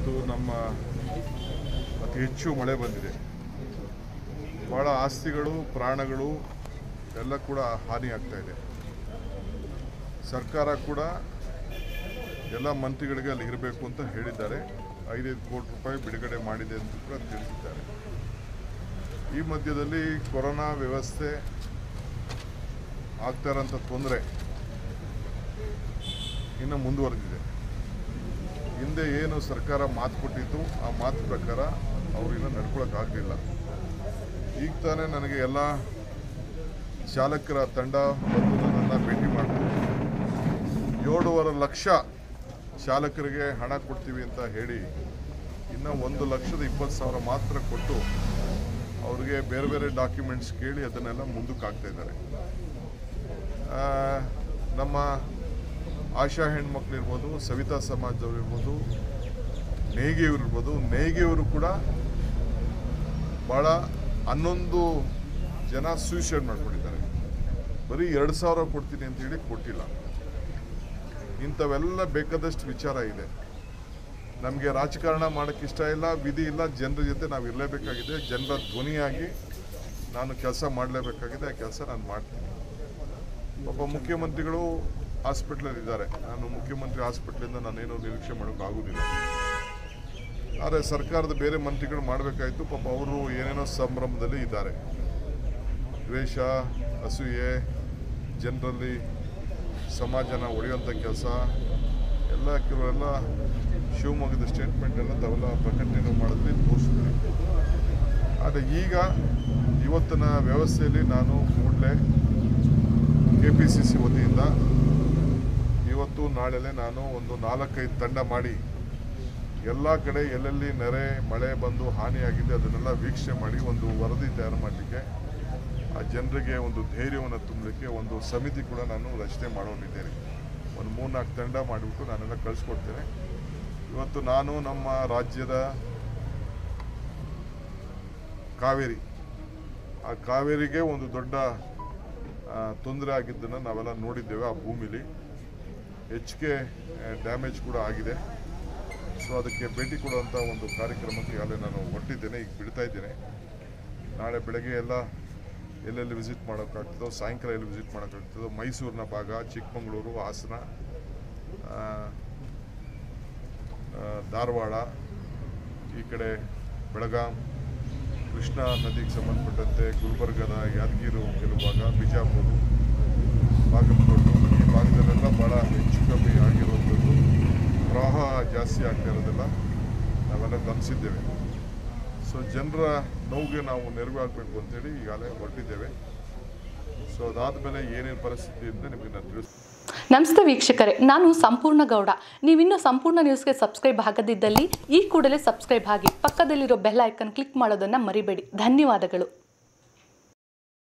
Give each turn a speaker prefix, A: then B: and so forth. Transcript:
A: ಇವತ್ತು ನಮ್ಮ ಅತಿ ಹೆಚ್ಚು ಮಳೆ ಬಂದಿದೆ ಭಾಳ ಆಸ್ತಿಗಳು ಪ್ರಾಣಗಳು ಎಲ್ಲ ಕೂಡ ಹಾನಿಯಾಗ್ತಾ ಇದೆ ಸರ್ಕಾರ ಕೂಡ ಎಲ್ಲ ಮಂತ್ರಿಗಳಿಗೆ ಅಲ್ಲಿ ಇರಬೇಕು ಅಂತ ಹೇಳಿದ್ದಾರೆ ಐದೈದು ಕೋಟಿ ರೂಪಾಯಿ ಬಿಡುಗಡೆ ಮಾಡಿದೆ ಅಂತ ಕೂಡ ತಿಳಿಸಿದ್ದಾರೆ ಈ ಮಧ್ಯದಲ್ಲಿ ಕೊರೋನಾ ವ್ಯವಸ್ಥೆ ಆಗ್ತಾ ಇರೋಂಥ ತೊಂದರೆ ಇನ್ನು ಮುಂದುವರೆದಿದೆ ಹಿಂದೆ ಏನು ಸರ್ಕಾರ ಮಾತು ಕೊಟ್ಟಿತ್ತು ಆ ಮಾತು ಪ್ರಕಾರ ಅವ್ರಿನ್ನ ನಡ್ಕೊಳಕ್ಕಾಗಲಿಲ್ಲ ಈಗ ತಾನೇ ನನಗೆ ಎಲ್ಲ ಚಾಲಕರ ತಂಡ ಬಂದು ನನ್ನನ್ನು ಭೇಟಿ ಮಾಡಿತು ಏಳೂವರೆ ಲಕ್ಷ ಚಾಲಕರಿಗೆ ಹಣ ಕೊಡ್ತೀವಿ ಅಂತ ಹೇಳಿ ಇನ್ನು ಒಂದು ಲಕ್ಷದ ಇಪ್ಪತ್ತು ಸಾವಿರ ಮಾತ್ರ ಕೊಟ್ಟು ಅವ್ರಿಗೆ ಬೇರೆ ಬೇರೆ ಡಾಕ್ಯುಮೆಂಟ್ಸ್ ಕೇಳಿ ಅದನ್ನೆಲ್ಲ ಮುಂದಕ್ಕೆ ಹಾಕ್ತಾ ಇದ್ದಾರೆ ಆ, ನಮ್ಮ ಆಶಾ ಹೆಣ್ಮಕ್ಳು ಇರ್ಬೋದು ಸವಿತಾ ಸಮಾಜದವ್ರು ಇರ್ಬೋದು ನೇಯ್ಗೆಯವರು ಇರ್ಬೋದು ನೇಯ್ಗೆಯವರು ಕೂಡ ಭಾಳ ಹನ್ನೊಂದು ಜನ ಸೂಸೈಡ್ ಮಾಡ್ಕೊಂಡಿದ್ದಾರೆ ಬರೀ ಎರಡು ಸಾವಿರ ಕೊಡ್ತೀನಿ ಅಂತ ಹೇಳಿ ಕೊಟ್ಟಿಲ್ಲ ಇಂಥವೆಲ್ಲ ಬೇಕಾದಷ್ಟು ವಿಚಾರ ಇದೆ ನಮಗೆ ರಾಜಕಾರಣ ಮಾಡೋಕ್ಕೆ ಇಷ್ಟ ಇಲ್ಲ ವಿಧಿ ಇಲ್ಲ ಜನರ ಜೊತೆ ನಾವು ಇರಲೇಬೇಕಾಗಿದೆ ಜನರ ಧ್ವನಿಯಾಗಿ ನಾನು ಕೆಲಸ ಮಾಡಲೇಬೇಕಾಗಿದೆ ಆ ಕೆಲಸ ನಾನು ಮಾಡ್ತೀನಿ ಒಬ್ಬ ಮುಖ್ಯಮಂತ್ರಿಗಳು ಹಾಸ್ಪಿಟ್ಲಲ್ಲಿ ಇದ್ದಾರೆ ನಾನು ಮುಖ್ಯಮಂತ್ರಿ ಹಾಸ್ಪಿಟ್ಲಿಂದ ನಾನೇನು ನಿರೀಕ್ಷೆ ಮಾಡೋಕ್ಕಾಗೋದಿಲ್ಲ ಆದರೆ ಸರ್ಕಾರದ ಬೇರೆ ಮಂತ್ರಿಗಳು ಮಾಡಬೇಕಾಯ್ತು ಪಾಪ ಅವರು ಏನೇನೋ ಸಂಭ್ರಮದಲ್ಲಿ ಇದ್ದಾರೆ ದ್ವೇಷ ಅಸೂಯೆ ಜನರಲ್ಲಿ ಸಮಾಜನ ಒಡೆಯುವಂಥ ಕೆಲಸ ಎಲ್ಲ ಕೆಲವೆಲ್ಲ ಶಿವಮೊಗ್ಗದ ಸ್ಟೇಟ್ಮೆಂಟ್ ಎಲ್ಲ ತಾವೆಲ್ಲ ಪ್ರಕಟಣೆ ಮಾಡಿದ್ವಿ ತೋರಿಸಿದ್ವಿ ಆದರೆ ಈಗ ಇವತ್ತಿನ ವ್ಯವಸ್ಥೆಯಲ್ಲಿ ನಾನು ಕೂಡಲೇ ಕೆ ಪಿ ಸಿ ಸಿ ವತಿಯಿಂದ ಇವತ್ತು ನಾಳೆಲೆ ನಾನು ಒಂದು ನಾಲ್ಕೈದು ತಂಡ ಮಾಡಿ ಎಲ್ಲ ಕಡೆ ಎಲ್ಲೆಲ್ಲಿ ನೆರೆ ಮಳೆ ಬಂದು ಹಾನಿಯಾಗಿದೆ ಅದನ್ನೆಲ್ಲ ವೀಕ್ಷಣೆ ಮಾಡಿ ಒಂದು ವರದಿ ತಯಾರು ಮಾಡಲಿಕ್ಕೆ ಆ ಜನರಿಗೆ ಒಂದು ಧೈರ್ಯವನ್ನು ತುಂಬಲಿಕ್ಕೆ ಒಂದು ಸಮಿತಿ ಕೂಡ ನಾನು ರಚನೆ ಮಾಡೋನಿದ್ದೇನೆ ಒಂದು ಮೂರ್ನಾಲ್ಕು ತಂಡ ಮಾಡಿಬಿಟ್ಟು ನಾನೆಲ್ಲ ಕಳಿಸ್ಕೊಡ್ತೇನೆ ಇವತ್ತು ನಾನು ನಮ್ಮ ರಾಜ್ಯದ ಕಾವೇರಿ ಆ ಕಾವೇರಿಗೆ ಒಂದು ದೊಡ್ಡ ತೊಂದರೆ ಆಗಿದ್ದನ್ನು ನಾವೆಲ್ಲ ನೋಡಿದ್ದೇವೆ ಆ ಭೂಮಿಲಿ ಹೆಚ್ಚಿಗೆ ಡ್ಯಾಮೇಜ್ ಕೂಡ ಆಗಿದೆ ಸೊ ಅದಕ್ಕೆ ಭೇಟಿ ಕೊಡುವಂಥ ಒಂದು ಕಾರ್ಯಕ್ರಮಕ್ಕೆ ಈಗಾಗಲೇ ನಾನು ಹೊರಟಿದ್ದೇನೆ ಈಗ ಬಿಡ್ತಾ ಇದ್ದೇನೆ ನಾಳೆ ಬೆಳಗ್ಗೆ ಎಲ್ಲ ಎಲ್ಲೆಲ್ಲಿ ವಿಸಿಟ್ ಮಾಡೋಕ್ಕಾಗ್ತದೋ ಸಾಯಂಕಾಲ ಎಲ್ಲಿ ವಿಸಿಟ್ ಮಾಡೋಕ್ಕಾಗ್ತದೋ ಮೈಸೂರಿನ ಭಾಗ ಚಿಕ್ಕಮಗಳೂರು ಹಾಸನ ಆ, ಆ, ಧಾರವಾಡ ಈ ಕಡೆ ಬೆಳಗಾಂ ಕೃಷ್ಣಾ ನದಿಗೆ ಸಂಬಂಧಪಟ್ಟಂತೆ ಗುಲ್ಬರ್ಗದ ಯಾದಗಿರಿ ಕೆಲವು ಭಾಗ ಬಿಜಾಪುರ ಬಾಗಲಕೋಟೆ ಈ ಭಾಗದಲ್ಲೆಲ್ಲ ಭಾಳ ಹೆಚ್ಚು ಕಮ್ಮಿ ಆಗಿರುವಂಥದ್ದು ಪ್ರವಾಹ ಜಾಸ್ತಿ ಆಗ್ತಾ ಇರೋದೆಲ್ಲ ನಾವೆಲ್ಲ ಗಮನಿಸಿದ್ದೇವೆ ಸೊ ಜನರ ನೋವಿಗೆ ನಾವು ನೆರವು ಆಗಬೇಕು ಅಂತೇಳಿ ಈಗಾಗಲೇ ಹೊರಟಿದ್ದೇವೆ ಸೊ ಅದಾದಮೇಲೆ ಏನೇನು ಪರಿಸ್ಥಿತಿ ಅಂತ ನಿಮಗೆ ನಾನು ತಿಳಿಸ್ತೀನಿ
B: ನಮಸ್ತೆ ವೀಕ್ಷಕರೇ ನಾನು ಸಂಪೂರ್ಣ ಗೌಡ ನೀವಿನ್ನೂ ಸಂಪೂರ್ಣ ನ್ಯೂಸ್ಗೆ ಸಬ್ಸ್ಕ್ರೈಬ್ ಆಗದಿದ್ದಲ್ಲಿ ಈ ಕೂಡಲೇ ಸಬ್ಸ್ಕ್ರೈಬ್ ಆಗಿ ಪಕ್ಕದಲ್ಲಿರೋ ಬೆಲ್ ಐಕನ್ ಕ್ಲಿಕ್ ಮಾಡೋದನ್ನು ಮರಿಬೇಡಿ ಧನ್ಯವಾದಗಳು